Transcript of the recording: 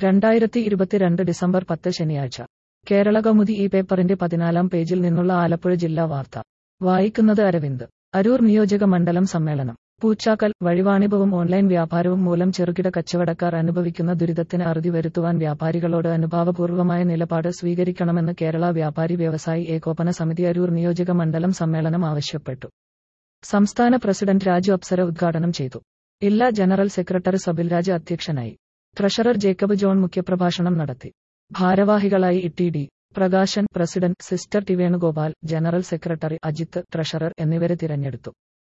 രണ്ടായിരത്തി ഇരുപത്തിരണ്ട് ഡിസംബർ പത്ത് ശനിയാഴ്ച കേരള കൗമുദി ഈ പേപ്പറിന്റെ പതിനാലാം പേജിൽ നിന്നുള്ള ആലപ്പുഴ ജില്ലാ വാർത്ത വായിക്കുന്നത് അരവിന്ദ് അരൂർ നിയോജക മണ്ഡലം സമ്മേളനം പൂച്ചാക്കൽ വഴിവാണിഭവും ഓൺലൈൻ വ്യാപാരവും മൂലം ചെറുകിട കച്ചവടക്കാർ അനുഭവിക്കുന്ന ദുരിതത്തിന് അറുതി വരുത്തുവാൻ വ്യാപാരികളോട് അനുഭാവപൂർവമായ നിലപാട് സ്വീകരിക്കണമെന്ന് കേരള വ്യാപാരി വ്യവസായി ഏകോപന സമിതി അരൂർ നിയോജക മണ്ഡലം സമ്മേളനം ആവശ്യപ്പെട്ടു സംസ്ഥാന പ്രസിഡന്റ് രാജു അപ്സര ഉദ്ഘാടനം ചെയ്തു ജില്ലാ ജനറൽ സെക്രട്ടറി സബിൽരാജ് അധ്യക്ഷനായി ട്രഷറർ ജേക്കബ് ജോൺ മുഖ്യപ്രഭാഷണം നടത്തി ഭാരവാഹികളായി E D Prakashan president sister T Venugopal general secretary Ajith treasurer എന്നിവരെ തിരഞ്ഞെടുത്തു